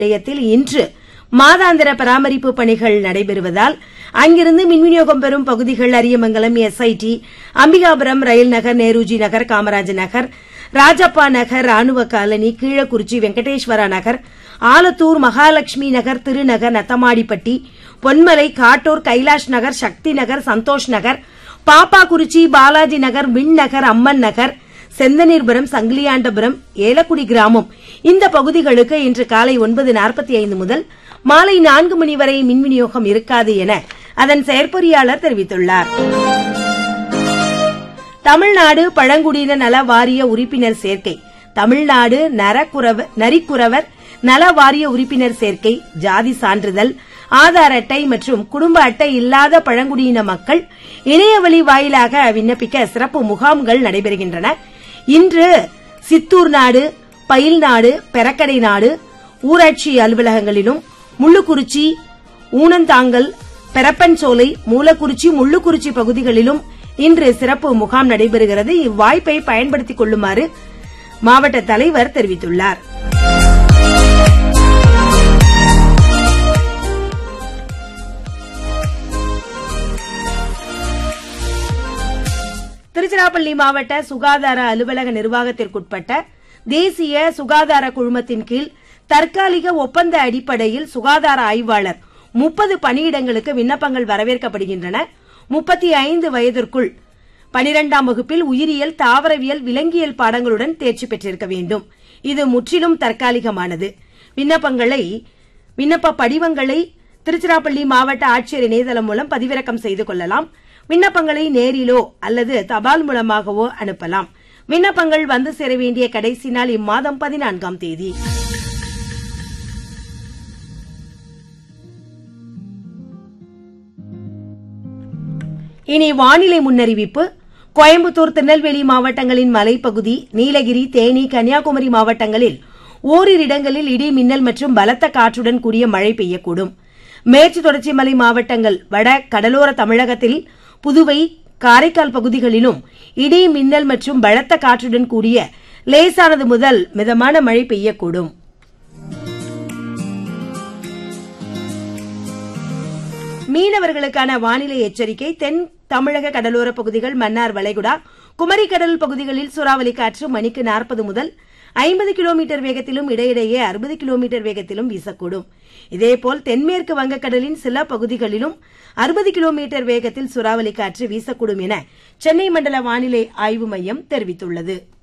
நிலையத்தில் இன்று மாதாந்திர பராமரிப்பு பணிகள் நடைபெறுவதால் அங்கிருந்து மின் விநியோகம் பெறும் பகுதிகள் அரியமங்கலம் எஸ்ஐடி அம்பிகாபுரம் ரயில் நகர் நேருஜி நகர் காமராஜ் நகர் ராஜப்பா நகர் ராணுவ காலனி கீழக்குறிச்சி வெங்கடேஸ்வரா நகர் ஆலத்தூர் மகாலட்சுமி நகர் திருநகர் நத்தமாடிப்பட்டி பொன்மலை காட்டூர் கைலாஷ் நகர் சக்தி நகர் சந்தோஷ் நகர் பாப்பாக்குறிச்சி பாலாஜி நகர் விண் நகர் அம்மன் நகர் செந்தனீர்புரம் சங்கிலியாண்டபுரம் ஏலக்குடி கிராமம் இந்த பகுதிகளுக்கு இன்று காலை ஒன்பது நாற்பத்தி ஐந்து முதல் மாலை நான்கு மணி வரை மின் விநியோகம் இருக்காது என அதன் செயற்பொறியாளர் தெரிவித்துள்ளார் தமிழ்நாடு பழங்குடியின நல வாரிய உறுப்பினர் சேர்க்கை தமிழ்நாடு நரக்குறவர் நரிக்குறவர் நல வாரிய உறுப்பினர் சேர்க்கை ஜாதி சான்றிதழ் ஆதார் அட்டை மற்றும் குடும்ப அட்டை இல்லாத பழங்குடியின மக்கள் இணையவழி வாயிலாக விண்ணப்பிக்க சிறப்பு முகாம்கள் நடைபெறுகின்றன இன்று சித்தூர் நாடு பயில் நாடு பெரக்கடை நாடு ஊராட்சி அலுவலகங்களிலும் முள்ளுக்குறிச்சி ஊனந்தாங்கல் பெரப்பன்சோலை மூலக்குறிச்சி முள்ளுக்குறிச்சி பகுதிகளிலும் இன்று சிறப்பு முகாம் நடைபெறுகிறது இவ்வாய்ப்பை பயன்படுத்திக் கொள்ளுமாறு மாவட்ட தலைவர் தெரிவித்துள்ளார் திருச்சிராப்பள்ளி மாவட்ட சுகாதார அலுவலக நிர்வாகத்திற்குட்பட்ட தேசிய சுகாதார குழுமத்தின் கீழ் தற்காலிக ஒப்பந்த அடிப்படையில் சுகாதார ஆய்வாளர் முப்பது பணியிடங்களுக்கு விண்ணப்பங்கள் வரவேற்கப்படுகின்றன முப்பத்தி ஐந்து வயதிற்குள் பனிரெண்டாம் வகுப்பில் உயிரியல் தாவரவியல் விலங்கியல் பாடங்களுடன் தேர்ச்சி பெற்றிருக்க வேண்டும் இது முற்றிலும் தற்காலிகமானது விண்ணப்பங்களை விண்ணப்ப படிவங்களை திருச்சிராப்பள்ளி மாவட்ட ஆட்சியர் இணையதளம் மூலம் பதிவிறக்கம் செய்து கொள்ளலாம் விண்ணப்பங்களை நேரிலோ அல்லது தபால் மூலமாகவோ அனுப்பலாம் விண்ணப்பங்கள் வந்து சேர வேண்டிய கடைசி நாள் இம்மாதம் பதினான்காம் தேதி இனி வானிலை முன்னறிவிப்பு கோயம்புத்தூர் திருநெல்வேலி மாவட்டங்களின் மலைப்பகுதி நீலகிரி தேனி கன்னியாகுமரி மாவட்டங்களில் ஓரிரு இடங்களில் இடி மின்னல் மற்றும் பலத்த காற்றுடன் கூடிய மழை பெய்யக்கூடும் மேற்கு தொடர்ச்சி மலை மாவட்டங்கள் வட கடலோர தமிழகத்தில் புதுவை காரைக்கால் பகுதிகளிலும் இடி மின்னல் மற்றும் பலத்த காற்றுடன் கூடிய லேசானது முதல் மிதமான மழை பெய்யக்கூடும் மீனவர்களுக்கான வானிலை எச்சரிக்கை தென் தமிழக கடலோர பகுதிகள் மன்னார் வளைகுடா குமரி கடல் பகுதிகளில் சூறாவளி காற்று மணிக்கு நாற்பது முதல் ஐம்பது கிலோமீட்டர் வேகத்திலும் இடையிடையே அறுபது கிலோமீட்டர் வேகத்திலும் வீசக்கூடும் இதேபோல் தென்மேற்கு வங்கக்கடலின் சில பகுதிகளிலும் அறுபது கிலோமீட்டர் வேகத்தில் சூறாவளி காற்று வீசக்கூடும் என சென்னை மண்டல வானிலை ஆய்வு மையம் தெரிவித்துள்ளது